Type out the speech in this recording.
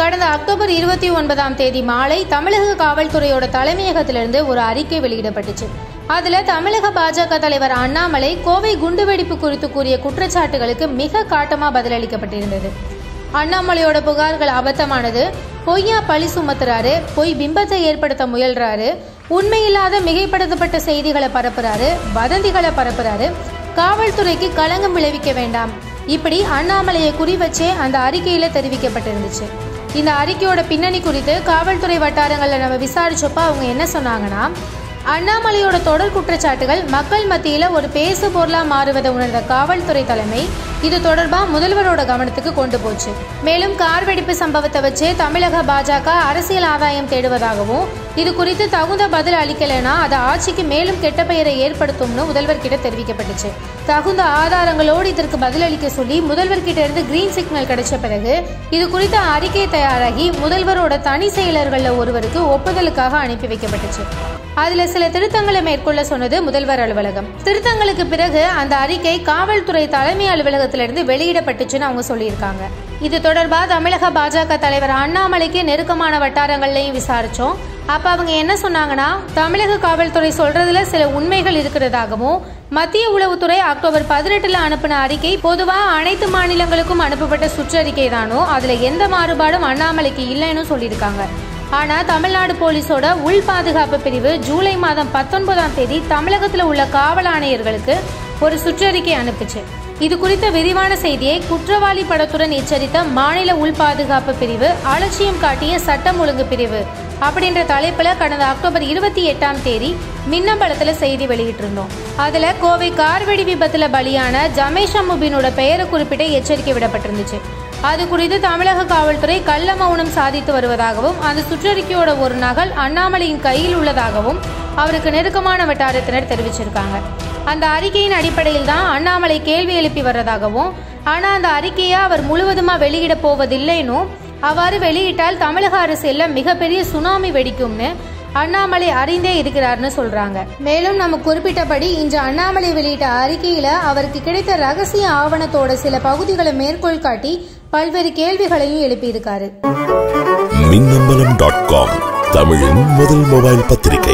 கடந்த அக்டோபர் இருபத்தி ஒன்பதாம் தேதி மாலை தமிழக காவல்துறையோட தலைமையகத்திலிருந்து ஒரு அறிக்கை வெளியிடப்பட்டுச்சு அதுல தமிழக பாஜக தலைவர் அண்ணாமலை கோவை குண்டுவெடிப்பு குறித்து கூறிய குற்றச்சாட்டுகளுக்கு மிக காட்டமா பதிலளிக்கப்பட்டிருந்தது அண்ணாமலையோட புகார்கள் அபத்தமானது பொய்யா பழி சுமத்துறாரு பொய் பிம்பத்தை ஏற்படுத்த முயல்றாரு உண்மையில்லாத மிகைப்படுத்தப்பட்ட செய்திகளை பரப்புறாரு வதந்திகளை பரப்புறாரு காவல்துறைக்கு களங்கம் விளைவிக்க வேண்டாம் இப்படி அண்ணாமலையை குறி வச்சே அந்த அறிக்கையில தெரிவிக்கப்பட்டிருந்துச்சு இந்த அறிக்கையோட பின்னணி குறித்து காவல்துறை வட்டாரங்களில் நம்ம விசாரிச்சப்ப அவங்க என்ன சொன்னாங்கன்னா அண்ணாமலையோட தொடர் குற்றச்சாட்டுகள் மக்கள் மத்தியில ஒரு பேசு பொருளா மாறுவதை உணர்ந்த காவல்துறை தலைமை இது தொடர்பா முதல்வரோட கவனத்துக்கு கொண்டு போச்சு மேலும் கார் வெடிப்பு சம்பவத்தை வச்சு தமிழக பாஜக அரசியல் ஆதாயம் தேடுவதாகவும் இது குறித்து தகுந்த பதில் அளிக்கலைன்னா அது ஆட்சிக்கு மேலும் கெட்ட பெயரை ஏற்படுத்தும்னு முதல்வர் கிட்ட தெரிவிக்கப்பட்டுச்சு தகுந்த ஆதாரங்களோடு இதற்கு பதிலளிக்க சொல்லி முதல்வர் கிட்ட இருந்து கிரீன் சிக்னல் கிடைச்ச பிறகு இது குறித்த அறிக்கை தயாராகி முதல்வரோட தனி செயலர்கள்ல ஒருவருக்கு ஒப்புதலுக்காக அனுப்பி வைக்கப்பட்டுச்சு அதுல சில திருத்தங்களை மேற்கொள்ள சொன்னது முதல்வர் அலுவலகம் திருத்தங்களுக்கு பிறகு அந்த அறிக்கை காவல்துறை தலைமை அலுவலகத்திலிருந்து வெளியிடப்பட்டுச்சுன்னு அவங்க சொல்லியிருக்காங்க இது தொடர்பா தமிழக பாஜக தலைவர் அண்ணாமலைக்கு நெருக்கமான வட்டாரங்கள்லையும் விசாரிச்சோம் அப்ப அவங்க என்ன சொன்னாங்கன்னா தமிழக காவல்துறை சொல்றதுல சில உண்மைகள் இருக்கிறதாகவும் மத்திய உளவுத்துறை அக்டோபர் பதினெட்டுல அனுப்பின அறிக்கை பொதுவா அனைத்து மாநிலங்களுக்கும் அனுப்பப்பட்ட சுற்றறிக்கை தானோ அதுல எந்த மாறுபாடும் அண்ணாமலைக்கு இல்லைன்னு சொல்லியிருக்காங்க ஆனா தமிழ்நாடு போலீஸோட உள் பாதுகாப்பு பிரிவு ஜூலை மாதம் பத்தொன்பதாம் தேதி தமிழகத்தில் உள்ள காவல் ஆணையர்களுக்கு ஒரு சுற்றறிக்கை அனுப்புச்சு இது குறித்த விரிவான செய்தியை குற்றவாளி படத்துடன் எச்சரித்த மாநில உள் பாதுகாப்பு பிரிவு அலட்சியம் காட்டிய சட்டம் ஒழுங்கு பிரிவு அப்படின்ற தலைப்புல கடந்த அக்டோபர் இருபத்தி எட்டாம் தேதி மின்னம்பலத்துல செய்தி வெளியிட்டிருந்தோம் அதுல கோவை கார்வெடி விபத்துல பலியான ஜமேஷ் அம்முபினோட பெயரை குறிப்பிட்ட எச்சரிக்கை விடப்பட்டிருந்துச்சு அது குறித்து தமிழக காவல்துறை கள்ள மௌனம் சாதித்து வருவதாகவும் அந்த சுற்றறிக்கையோட ஒரு நகல் அண்ணாமலையின் கையில் உள்ளதாகவும் அவருக்கு நெருக்கமான வட்டாரத்தினர் தெரிவிச்சிருக்காங்க அந்த அறிக்கையின் அடிப்படையில் தான் அண்ணாமலை கேள்வி எழுப்பி வர்றதாகவும் ஆனா அந்த அறிக்கையை அவர் முழுவதுமா வெளியிட போவதில்லைன்னும் அவ்வாறு வெளியிட்டால் தமிழக அரசியல்ல மிகப்பெரிய சுனாமி வெடிக்கும்னு அண்ணாமலை அறிந்தே இருக்கிறார்னு சொல்றாங்க மேலும் நம்ம குறிப்பிட்டபடி இன்று அண்ணாமலை வெளியிட்ட அறிக்கையில அவருக்கு கிடைத்த ரகசிய ஆவணத்தோட சில பகுதிகளை மேற்கோள் காட்டி பல்வேறு கேள்விகளையும் எழுப்பியிருக்காரு மின்னம்பலம் டாட் காம் தமிழின் முதல் மொபைல் பத்திரிகை